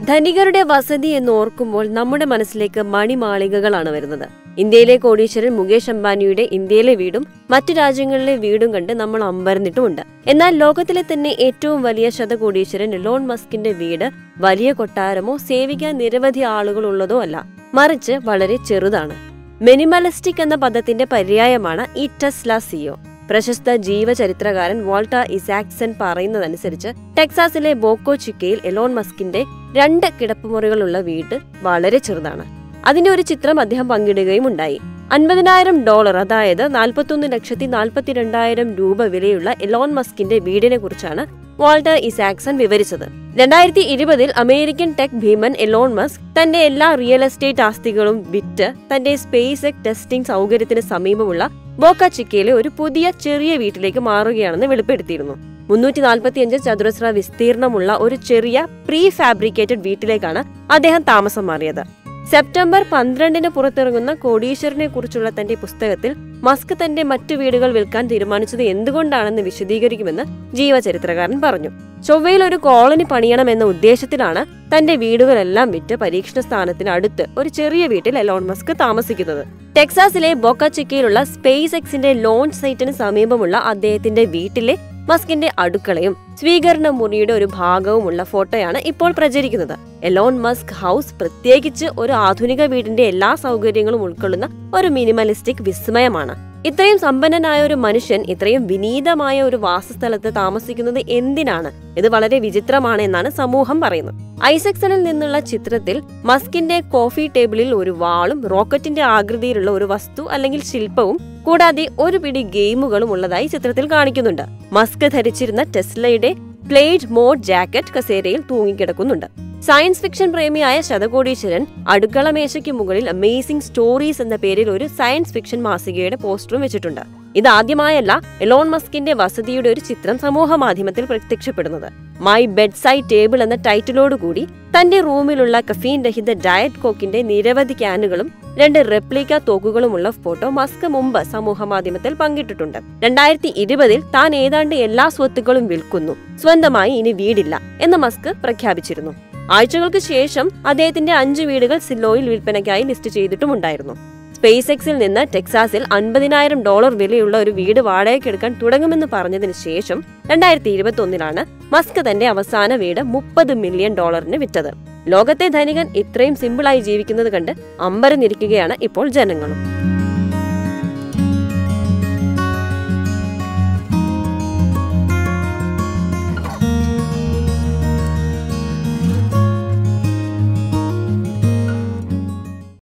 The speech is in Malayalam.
ധനികരുടെ വസതി എന്ന് ഓർക്കുമ്പോൾ നമ്മുടെ മനസ്സിലേക്ക് മണിമാളികകളാണ് വരുന്നത് ഇന്ത്യയിലെ കോടീശ്വരൻ മുകേഷ് അംബാനിയുടെ ഇന്ത്യയിലെ വീടും മറ്റു രാജ്യങ്ങളിലെ വീടും കണ്ട് നമ്മൾ അമ്പരന്നിട്ടുമുണ്ട് എന്നാൽ ലോകത്തിലെ തന്നെ ഏറ്റവും വലിയ ശതകോടീശ്വരൻ എലോൺ മസ്കിന്റെ വീട് വലിയ കൊട്ടാരമോ സേവിക്കാൻ നിരവധി ആളുകൾ ഉള്ളതോ അല്ല മറിച്ച് വളരെ ചെറുതാണ് മിനിമലിസ്റ്റിക് എന്ന പദത്തിന്റെ പര്യായമാണ് ഈ ടെസ്ല സിയോ പ്രശസ്ത ജീവചരിത്രകാരൻ വാൾട്ട ഇസാക്സൺ പറയുന്നതനുസരിച്ച് ടെക്സാസിലെ ബോക്കോ ചിക്കയിൽ എലോൺ മസ്കിന്റെ രണ്ട് കിടപ്പുമുറികളുള്ള വീട് വളരെ ചെറുതാണ് അതിന്റെ ഒരു ചിത്രം അദ്ദേഹം പങ്കിടുകയും ഉണ്ടായി അൻപതിനായിരം ഡോളർ അതായത് നാൽപ്പത്തൊന്ന് ലക്ഷത്തി നാൽപ്പത്തിരണ്ടായിരം രൂപ വിലയുള്ള എലോൺ മസ്കിന്റെ വീടിനെ കുറിച്ചാണ് വാൾട്ടർ ഇസാക്സൺ വിവരിച്ചത് രണ്ടായിരത്തി ഇരുപതിൽ അമേരിക്കൻ ടെക് ഭീമൻ എലോൺ മസ്ക് തന്റെ എല്ലാ റിയൽ എസ്റ്റേറ്റ് ആസ്തികളും വിറ്റ് തന്റെ സ്പേസ് എക് ടെസ്റ്റിംഗ് സൗകര്യത്തിന് സമീപമുള്ള ബോക്ക ചിക്കയിലെ ഒരു പുതിയ ചെറിയ വീട്ടിലേക്ക് മാറുകയാണെന്ന് വെളിപ്പെടുത്തിയിരുന്നു മുന്നൂറ്റി നാൽപ്പത്തിയഞ്ച് ചതുരശ്ര വിസ്തീർണമുള്ള ഒരു ചെറിയ പ്രീ ഫാബ്രിക്കേറ്റഡ് വീട്ടിലേക്കാണ് അദ്ദേഹം താമസം മാറിയത് സെപ്റ്റംബർ പന്ത്രണ്ടിന് പുറത്തിറങ്ങുന്ന കോടീശ്വരനെ കുറിച്ചുള്ള തന്റെ പുസ്തകത്തിൽ മസ്ക് തന്റെ മറ്റു വീടുകൾ വിൽക്കാൻ തീരുമാനിച്ചത് എന്തുകൊണ്ടാണെന്ന് വിശദീകരിക്കുമെന്ന് ജീവചരിത്രകാരൻ പറഞ്ഞു ചൊവ്വയിൽ ഒരു കോളനി പണിയണമെന്ന ഉദ്ദേശത്തിലാണ് തന്റെ വീടുകളെല്ലാം വിറ്റ് പരീക്ഷണ സ്ഥാനത്തിന് അടുത്ത് ഒരു ചെറിയ വീട്ടിൽ എലോൺ മസ്ക് താമസിക്കുന്നത് ടെക്സാസിലെ ബൊക്കച്ചിക്കയിലുള്ള സ്പേസ് എക്സിന്റെ ലോഞ്ച് സൈറ്റിന് സമീപമുള്ള അദ്ദേഹത്തിന്റെ വീട്ടിലെ മസ്കിന്റെ അടുക്കളയും സ്വീകരണ മുറിയുടെ ഒരു ഭാഗവുമുള്ള ഫോട്ടോയാണ് ഇപ്പോൾ പ്രചരിക്കുന്നത് എലോൺ മസ്ക് ഹൗസ് പ്രത്യേകിച്ച് ഒരു ആധുനിക വീടിന്റെ എല്ലാ സൗകര്യങ്ങളും ഉൾക്കൊള്ളുന്ന ഒരു മിനിമലിസ്റ്റിക് വിസ്മയമാണ് ഇത്രയും സമ്പന്നനായ ഒരു മനുഷ്യൻ ഇത്രയും വിനീതമായ ഒരു വാസസ്ഥലത്ത് താമസിക്കുന്നത് എന്തിനാണ് ഇത് വളരെ വിചിത്രമാണ് എന്നാണ് സമൂഹം പറയുന്നത് ഐസക്സണിൽ നിന്നുള്ള ചിത്രത്തിൽ മസ്കിന്റെ കോഫി ടേബിളിൽ ഒരു വാളും റോക്കറ്റിന്റെ ആകൃതിയിലുള്ള ഒരു വസ്തു അല്ലെങ്കിൽ ശില്പവും കൂടാതെ ഒരു പിടി ഗെയിമുകളും ഉള്ളതായി ചിത്രത്തിൽ കാണിക്കുന്നുണ്ട് മസ്ക് ധരിച്ചിരുന്ന ടെസ്ലയുടെ പ്ലേഡ് മോഡ് ജാക്കറ്റ് കസേരയിൽ തൂങ്ങിക്കിടക്കുന്നുണ്ട് സയൻസ് ഫിക്ഷൻ പ്രേമിയായ ശതകോടീശ്വരൻ അടുക്കള മേശയ്ക്ക് മുകളിൽ അമേസിംഗ് സ്റ്റോറീസ് എന്ന പേരിൽ ഒരു സയൻസ് ഫിക്ഷൻ മാസികയുടെ പോസ്റ്ററും വെച്ചിട്ടുണ്ട് ഇതാദ്യമായല്ല എലോൺ മസ്കിന്റെ വസതിയുടെ ഒരു ചിത്രം സമൂഹ മാധ്യമത്തിൽ പ്രത്യക്ഷപ്പെടുന്നത് മൈ ബെഡ് സൈഡ് ടേബിൾ എന്ന ടൈറ്റിലോടുകൂടി തന്റെ റൂമിലുള്ള കഫീൻ രഹിത ഡയറ്റ് കോക്കിന്റെ നിരവധി ക്യാനുകളും രണ്ട് റെപ്ലിക്ക തോക്കുകളുമുള്ള ഫോട്ടോ മസ്ക് മുമ്പ് സമൂഹ മാധ്യമത്തിൽ പങ്കിട്ടിട്ടുണ്ട് രണ്ടായിരത്തി ഇരുപതിൽ താൻ ഏതാണ്ട് എല്ലാ സ്വത്തുക്കളും വിൽക്കുന്നു സ്വന്തമായി ഇനി വീടില്ല എന്ന് മസ്ക് പ്രഖ്യാപിച്ചിരുന്നു ആഴ്ചകൾക്ക് ശേഷം അദ്ദേഹത്തിന്റെ അഞ്ച് വീടുകൾ സില്ലോയിൽ വിൽപ്പനയ്ക്കായി ലിസ്റ്റ് ചെയ്തിട്ടുമുണ്ടായിരുന്നു സ്പേസ് എക്സിൽ നിന്ന് ടെക്സാസിൽ അൻപതിനായിരം ഡോളർ വിലയുള്ള ഒരു വീട് വാടകയ്ക്കെടുക്കാൻ തുടങ്ങുമെന്ന് പറഞ്ഞതിന് ശേഷം രണ്ടായിരത്തി ഇരുപത്തി ഒന്നിലാണ് മസ്ക് തന്റെ അവസാന വീട് മുപ്പത് മില്യൺ ഡോളറിന് വിറ്റത് ലോകത്തെ ധനികൻ ഇത്രയും സിമ്പിളായി ജീവിക്കുന്നത് കണ്ട് അമ്പരന്നിരിക്കുകയാണ് ഇപ്പോൾ ജനങ്ങളും